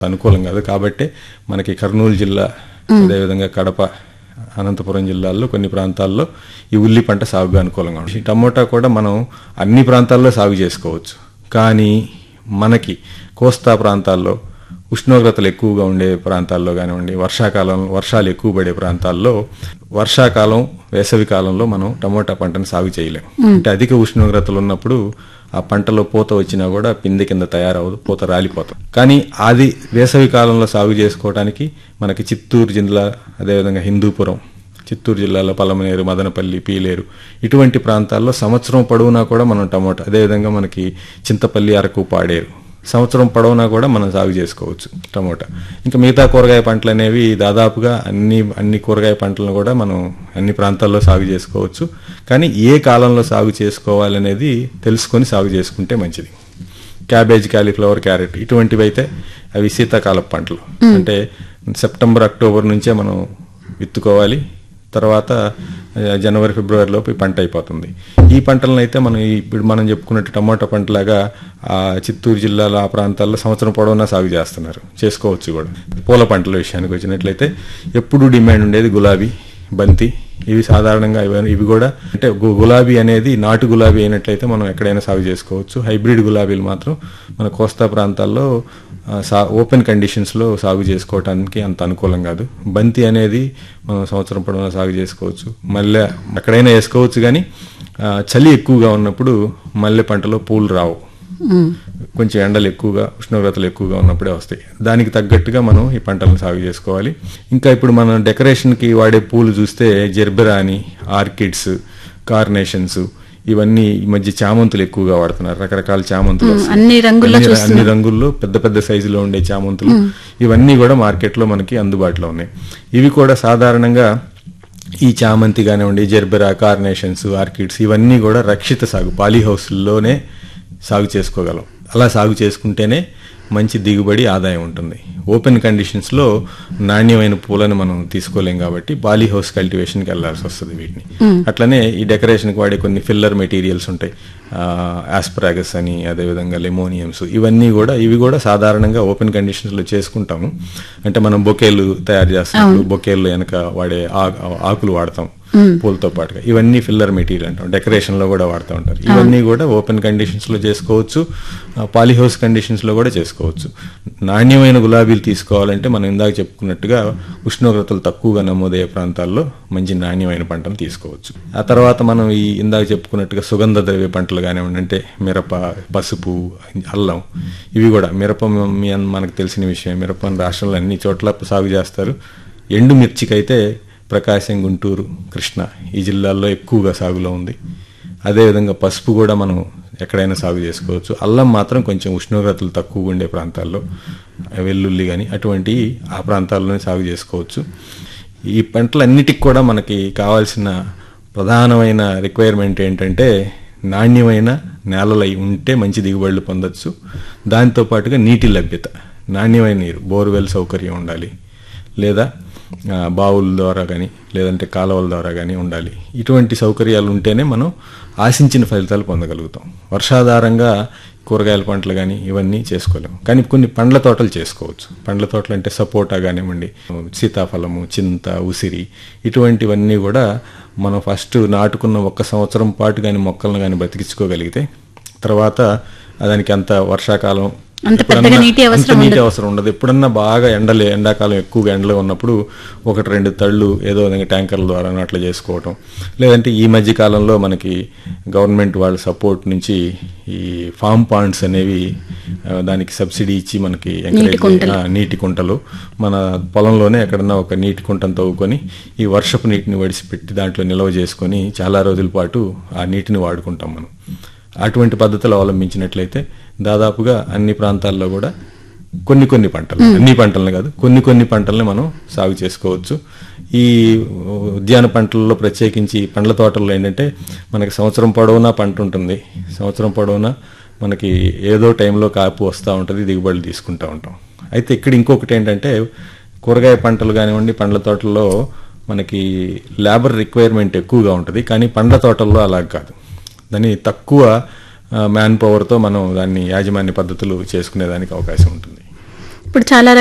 అనుకూలం కాదు కాబట్టి మనకి కర్నూలు జిల్లా అదేవిధంగా కడప అనంతపురం జిల్లాల్లో కొన్ని ప్రాంతాల్లో ఈ ఉల్లి పంట సాగుగా అనుకూలంగా ఉంటుంది ఈ టమోటా కూడా మనం అన్ని ప్రాంతాల్లో సాగు చేసుకోవచ్చు కానీ మనకి కోస్తా ప్రాంతాల్లో ఉష్ణోగ్రతలు ఎక్కువగా ఉండే ప్రాంతాల్లో కానివ్వండి వర్షాకాలం వర్షాలు ఎక్కువ పడే ప్రాంతాల్లో వర్షాకాలం వేసవి కాలంలో మనం టమోటా పంటను సాగు చేయలేం అంటే అధిక ఉష్ణోగ్రతలు ఉన్నప్పుడు ఆ పంటలో పూత వచ్చినా కూడా పిందె కింద తయారవదు పూత రాలిపోతాం కానీ అది వేసవి కాలంలో సాగు చేసుకోవడానికి మనకి చిత్తూరు జిల్లా అదేవిధంగా హిందూపురం చిత్తూరు జిల్లాలో పలమనేరు మదనపల్లి పీలేరు ఇటువంటి ప్రాంతాల్లో సంవత్సరం పొడవునా కూడా మనం టమోటా అదేవిధంగా మనకి చింతపల్లి అరకు పాడేరు సంవత్సరం పొడవునా కూడా మనం సాగు చేసుకోవచ్చు టమోటా ఇంకా మిగతా కూరగాయ పంటలు అనేవి దాదాపుగా అన్ని అన్ని కూరగాయ పంటలను కూడా మనం అన్ని ప్రాంతాల్లో సాగు చేసుకోవచ్చు కానీ ఏ కాలంలో సాగు చేసుకోవాలనేది తెలుసుకొని సాగు చేసుకుంటే మంచిది క్యాబేజ్ కాలీఫ్లవర్ క్యారెట్ ఇటువంటివి అయితే అవి శీతాకాల పంటలు అంటే సెప్టెంబర్ అక్టోబర్ నుంచే మనం విత్తుకోవాలి తర్వాత ఆ, జనవరి ఫిబ్రవరిలోపు ఈ పంట అయిపోతుంది ఈ పంటలను అయితే మనం ఈ- ఇప్పుడు మనం చెప్పుకున్నట్టు టమాటా పంటలాగా ఆ చిత్తూరు జిల్లాలో ఆ ప్రాంతాల్లో సంవత్సరం పొడవునా సాగు చేస్తున్నారు చేసుకోవచ్చు కూడా పూల పంటల విషయానికి వచ్చినట్లయితే ఎప్పుడు డిమాండ్ ఉండేది గులాబీ బంతి ఇవి సాధారణంగా ఇవి ఇవి కూడా అంటే గు- గులాబీ అనేది నాటు గులాబీ అయినట్లయితే మనం ఎక్కడైనా సాగు చేసుకోవచ్చు హైబ్రిడ్ గులాబీలు మాత్రం మన కోస్తా ప్రాంతాల్లో ఆ, సా ఓపెన్ కండిషన్స్లో సాగు చేసుకోవడానికి అంత అనుకూలం కాదు బంతి అనేది మనం సంవత్సరం పొడవునా సాగు చేసుకోవచ్చు మల్లె ఎక్కడైనా వేసుకోవచ్చు కానీ ఆ, చలి ఎక్కువగా ఉన్నప్పుడు మల్లె పంటలో పూలు రావు కొంచెం ఎండలు ఎక్కువగా ఉష్ణోగ్రతలు ఎక్కువగా ఉన్నప్పుడే వస్తాయి దానికి తగ్గట్టుగా మనం ఈ పంటలను సాగు చేసుకోవాలి ఇంకా ఇప్పుడు మనం డెకరేషన్కి వాడే పూలు చూస్తే జెర్బెరాని ఆర్కిడ్స్ కార్నేషన్స్ ఇవన్నీ ఈ మధ్య చామంతులు ఎక్కువగా వాడుతున్నారు రకరకాల చామంతులు వస్తాయి. అన్ని రంగుల్లో అన్ని- చూస్తున్నాం. అన్ని రంగుల్లో పెద్ద పెద్ద సైజులో ఉండే చామంతులు ఇవన్నీ కూడా మార్కెట్లో మనకి అందుబాటులో ఉన్నాయి ఇవి కూడా సాధారణంగా ఈ చామంతి కానివ్వండి జెర్బెరా కార్నేషన్స్ ఆర్కిడ్స్ ఇవన్నీ కూడా రక్షిత సాగు పాలీ హౌస్లోనే సాగు చేసుకోగలం అలా సాగు చేసుకుంటేనే మంచి దిగుబడి ఆదాయం ఉంటుంది ఓపెన్ కండిషన్స్లో నాణ్యమైన పూలను మనం తీసుకోలేం కాబట్టి పాలీ హౌస్ కల్టివేషన్కి వెళ్ళాల్సి వస్తుంది వీటిని అట్లనే ఈ డెకరేషన్కి వాడే కొన్ని ఫిల్లర్ మెటీరియల్స్ ఉంటాయి ఆస్పరాగస్ అని అదేవిధంగా లెమోనియమ్స్ ఇవన్నీ కూడా ఇవి కూడా సాధారణంగా ఓపెన్ కండిషన్స్లో చేసుకుంటాము అంటే మనం బొకేలు తయారు చేస్తున్నప్పుడు బొకేలు వెనక వాడే ఆ- ఆకులు వాడతాం పూలతో పాటుగా ఇవన్నీ ఫిల్లర్ మెటీరియల్ అంటాం డెకరేషన్ లో కూడా వాడుతూ ఉంటారు ఇవన్నీ కూడా ఓపెన్ కండిషన్స్ లో చేసుకోవచ్చు పాలీహౌస్ కండిషన్స్ లో కూడా చేసుకోవచ్చు నాణ్యమైన గులాబీలు తీసుకోవాలంటే మనం ఇందాక చెప్పుకున్నట్టుగా ఉష్ణోగ్రతలు తక్కువగా నమోదయ్యే ప్రాంతాల్లో మంచి నాణ్యమైన పంటను తీసుకోవచ్చు ఆ తర్వాత మనం ఈ ఇందాక చెప్పుకున్నట్టుగా సుగంధ ద్రవ్య పంటలు కానివ్వండి అంటే మిరప పసుపు అల్లం ఇవి కూడా మిరప మీ అన్- మనకు తెలిసిన విషయం మిరప మన రాష్ట్రంలో అన్ని చోట్ల సాగు చేస్తారు ఎండు మిర్చికైతే ప్రకాశం గుంటూరు కృష్ణ ఈ జిల్లాల్లో ఎక్కువగా సాగులో ఉంది అదేవిధంగా పసుపు కూడా మనం ఎక్కడైనా సాగు చేసుకోవచ్చు అల్లం మాత్రం కొంచెం ఉష్ణోగ్రతలు తక్కువగా ఉండే ప్రాంతాల్లో వెల్లుల్లి కానీ అటువంటి ఆ ప్రాంతాల్లోనే సాగు చేసుకోవచ్చు ఈ పంటలన్నిటికి కూడా మనకి కావాల్సిన ప్రధానమైన రిక్వైర్మెంట్ ఏంటంటే నాణ్యమైన నేలలు అయి ఉంటే మంచి దిగుబడులు పొందొచ్చు దాంతో పాటుగా నీటి లభ్యత నాణ్యమైన నీరు బోర్వెల్ సౌకర్యం ఉండాలి లేదా ఆ, బావుల ద్వారా కానీ లేదంటే కాలువల ద్వారా కానీ ఉండాలి ఇటువంటి సౌకర్యాలు ఉంటేనే మనం ఆశించిన ఫలితాలు పొందగలుగుతాం వర్షాధారంగా కూరగాయల పంటలు కానీ ఇవన్నీ చేసుకోలేము కానీ కొన్ని పండ్ల తోటలు చేసుకోవచ్చు పండ్ల తోటలు అంటే సపోటా కానివ్వండి సీతాఫలము చింత ఉసిరి ఇటువంటివన్నీ కూడా మనం ఫస్ట్ నాటుకున్న ఒక్క సంవత్సరం పాటు కానీ మొక్కలను కానీ బతికించుకోగలిగితే తర్వాత దానికి అంత వర్షాకాలం అంత పెద్దగా ఎప్పుడన్నా- నీటి అంత అవసరం నీటి అవసరం ఉండదు ఎప్పుడన్నా బాగా ఎండలే ఎండాకాలం ఎక్కువగా ఎండలు ఉన్నప్పుడు ఒకటి రెండు తళ్ళు ఏదో విధంగా ట్యాంకర్ల ద్వారా అట్లా చేసుకోవటం లేదంటే ఈ మధ్య కాలంలో మనకి గవర్నమెంట్ వాళ్ళ సపోర్ట్ నుంచి ఈ ఫామ్ పాండ్స్ అనేవి ఆ, దానికి సబ్సిడీ ఇచ్చి మనకి encourage కుంటలు. ఆ, నీటి కుంటలు మన పొలంలోనే ఎక్కడన్నా ఒక నీటి కుంటను తవ్వుకొని ఈ వర్షపు నీటిని వడిసిపెట్టి దాంట్లో నిల్వ చేసుకొని చాలా రోజుల పాటు ఆ నీటిని వాడుకుంటాం మనం అటువంటి పద్ధతులు అవలంబించినట్లయితే దాదాపుగా అన్ని ప్రాంతాల్లో కూడా కొన్ని కొన్ని పంటలు అన్ని పంటలను కాదు కొన్ని కొన్ని పంటల్ని మనం సాగు చేసుకోవచ్చు ఈ ఉద్యాన పంటల్లో ప్రత్యేకించి పండ్ల తోటల్లో ఏంటంటే మనకి సంవత్సరం పొడవునా పంట ఉంటుంది సంవత్సరం పొడవునా మనకి ఏదో టైంలో కాపు వస్తూ ఉంటుంది దిగుబడులు తీసుకుంటూ ఉంటాం అయితే ఇక్కడ ఇంకొకటి ఏంటంటే కూరగాయ పంటలు కానివ్వండి పండ్ల తోటల్లో మనకి లేబర్ రిక్వైర్మెంట్ ఎక్కువగా ఉంటుంది కానీ పండ్ల తోటల్లో అలా కాదు దాన్ని తక్కువ మ్యాన్ పవర్తో మనం దాన్ని యాజమాన్య పద్ధతులు చేసుకునేదానికి అవకాశం ఉంటుంది ఇప్పుడు చాలా